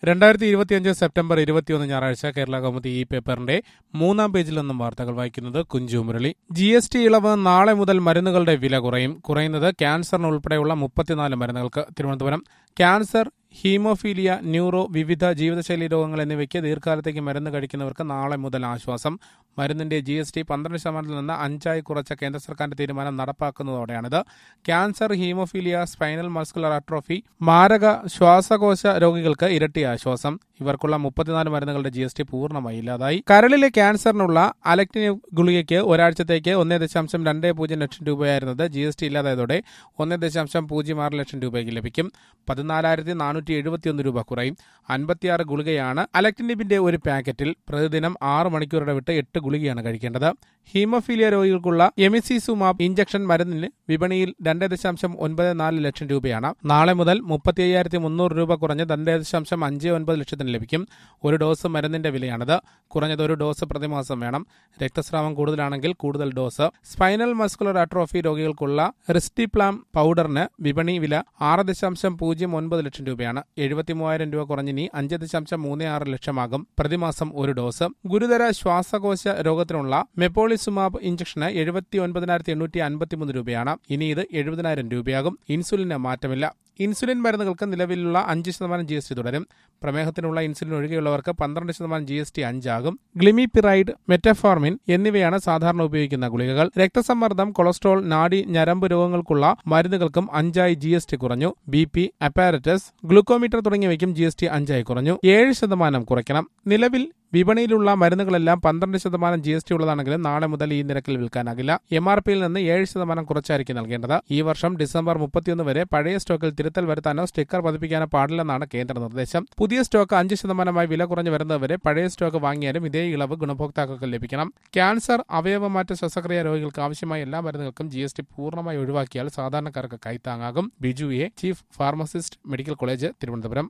രണ്ടായിരത്തി ഇരുപത്തിയഞ്ച് സെപ്റ്റംബർ ഇരുപത്തിയൊന്ന് ഞായറാഴ്ച കേരള കൗമുദി ഈ പേപ്പറിന്റെ മൂന്നാം പേജിൽ നിന്നും വാർത്തകൾ വായിക്കുന്നത് Kunju Murali G S T ഇളവ് നാളെ മുതൽ മരുന്നുകളുടെ വില കുറയും കുറയുന്നത് ക്യാൻസറിന് ഉൾപ്പെടെയുള്ള മുപ്പത്തിനാല് മരുന്നുകൾക്ക് തിരുവനന്തപുരം ക്യാൻസർ ഹീമോഫീലിയ ന്യൂറോ വിവിധ ജീവിതശൈലി രോഗങ്ങൾ എന്നിവയ്ക്ക് ദീർഘകാലത്തേക്ക് മരുന്ന് കഴിക്കുന്നവർക്ക് നാളെ മുതൽ ആശ്വാസം മരുന്നിന്റെ ജി എസ് ടി പന്ത്രണ്ട് ശതമാനത്തിൽ നിന്ന് അഞ്ചായി കുറച്ച കേന്ദ്ര സർക്കാരിന്റെ തീരുമാനം നടപ്പാക്കുന്നതോടെയാണിത് cancer haemophilia spinal muscular atrophy മാരക ശ്വാസകോശ രോഗികൾക്ക് ഇരട്ടി ആശ്വാസം ഇവർക്കുള്ള മുപ്പത്തിനാല് മരുന്നുകളുടെ ജി എസ് ടി പൂർണ്ണമായി ഇല്ലാതായി കരളിലെ ക്യാൻസറിനുള്ള അലക്ടിനിവ് ഗുളികയ്ക്ക് ഒരാഴ്ചത്തേക്ക് ഒന്നേ ദശാംശം രണ്ട് പൂജ്യം ലക്ഷം രൂപയായിരുന്നത് ജി എസ് ടി ഇല്ലാതായതോടെ ഒന്നേ ദശാംശം പൂജ്യം ആറ് ലക്ഷം രൂപയ്ക്ക് ലഭിക്കും പതിനാലായിരത്തി നാനൂറ്റി എഴുപത്തിയൊന്ന് രൂപ കുറയും അൻപത്തിയാറ് ഗുളികയാണ് അലക്ടിനിബിന്റെ ഒരു പാക്കറ്റിൽ പ്രതിദിനം ആറ് മണിക്കൂർ ഇടവിട്ട് എട്ട് ഗുളികയാണ് കഴിക്കേണ്ടത് ഹീമോഫീലിയ രോഗികൾക്കുള്ള എമിസിസുമാബ് ഇഞ്ചക്ഷൻ മരുന്നിന് വിപണിയിൽ രണ്ട് ദശാംശം ഒൻപത് നാല് ലക്ഷം രൂപയാണ് നാളെ മുതൽ മുപ്പത്തി അയ്യായിരത്തി മുന്നൂറ് രൂപ കുറഞ്ഞ് രണ്ട് ദശാംശം അഞ്ച് ഒൻപത് ലക്ഷത്തിന് ലഭിക്കും ഒരു ഡോസ് മരുന്നിന്റെ വിലയാണിത് കുറഞ്ഞത് ഒരു ഡോസ് പ്രതിമാസം വേണം രക്തസ്രാവം കൂടുതലാണെങ്കിൽ കൂടുതൽ ഡോസ് സ്പൈനൽ മസ്കുലർ അട്രോഫി രോഗികൾക്കുള്ള റിസ്റ്റിപ്ലാം പൗഡറിന് വിപണി വില ആറ് ദശാംശം പൂജ്യം ഒൻപത് ലക്ഷം രൂപയാണ് എഴുപത്തി മൂവായിരം രൂപ കുറഞ്ഞിനി അഞ്ച് ദശാംശം മൂന്ന് ആറ് ലക്ഷമാകും പ്രതിമാസം ഒരു ഡോസ് ഗുരുതര ശ്വാസകോശ രോഗത്തിനുള്ള മെപ്പോളിസുമാബ് ഇഞ്ചക്ഷന് എഴുപത്തി ഒൻപതിനായിരത്തി എണ്ണൂറ്റി അൻപത്തിമൂന്ന് രൂപയാണ് ഇനി ഇത് എഴുപതിനായിരം രൂപയാകും ഇൻസുലിന് മാറ്റമില്ല ഇൻസുലിൻ മരുന്നുകൾക്ക് നിലവിലുള്ള അഞ്ച് ശതമാനം ജി എസ് ടി തുടരും പ്രമേഹത്തിനുള്ള ഇൻസുലിൻ ഒഴികെയുള്ളവർക്ക് പന്ത്രണ്ട് ശതമാനം ജി എസ് ടി അഞ്ചാകും ഗ്ലിമിപിറൈഡ് മെറ്റഫോർമിൻ എന്നിവയാണ് സാധാരണ ഉപയോഗിക്കുന്ന ഗുളികകൾ രക്തസമ്മർദ്ദം കൊളസ്ട്രോൾ നാഡി ഞരമ്പ് രോഗങ്ങൾക്കുള്ള മരുന്നുകൾക്കും അഞ്ചായി ജി എസ് ടി കുറഞ്ഞു ബി പി അപ്പാരറ്റസ് ഗ്ലൂക്കോമീറ്റർ തുടങ്ങിയവയ്ക്കും ജി എസ് ടി അഞ്ചായി കുറഞ്ഞു ഏഴ് ശതമാനം കുറയ്ക്കണം നിലവിൽ വിപണിയിലുള്ള മരുന്നുകളെല്ലാം പന്ത്രണ്ട് ശതമാനം ജി എസ് ടി ഉള്ളതാണെങ്കിലും നാളെ മുതൽ ഈ നിരക്കിൽ വിൽക്കാനാകില്ല എം ആർ പിയിൽ നിന്ന് ഏഴ് ശതമാനം കുറച്ചായിരിക്കും നൽകേണ്ടത് ഈ വർഷം ഡിസംബർ മുപ്പത്തിയൊന്ന് വരെ പഴയ സ്റ്റോക്കിൽ തിരുത്തൽ വരുത്താനോ സ്റ്റിക്കർ പതിപ്പിക്കാനോ പാടില്ലെന്നാണ് കേന്ദ്ര നിർദ്ദേശം പുതിയ സ്റ്റോക്ക് അഞ്ച് ശതമാനമായി വില കുറഞ്ഞു വരുന്നതുവരെ പഴയ സ്റ്റോക്ക് വാങ്ങിയാലും ഇതേ ഇളവ് ഗുണഭോക്താക്കൾക്ക് ലഭിക്കണം ക്യാൻസർ അവയവമാറ്റ ശസ്ത്രക്രിയ രോഗികൾക്ക് ആവശ്യമായ എല്ലാ മരുന്നുകൾക്കും ജി എസ് ടി പൂർണ്ണമായി ഒഴിവാക്കിയാൽ സാധാരണക്കാർക്ക് കൈത്താങ്ങാകും Biju A chief pharmacist medical college Thiruvananthapuram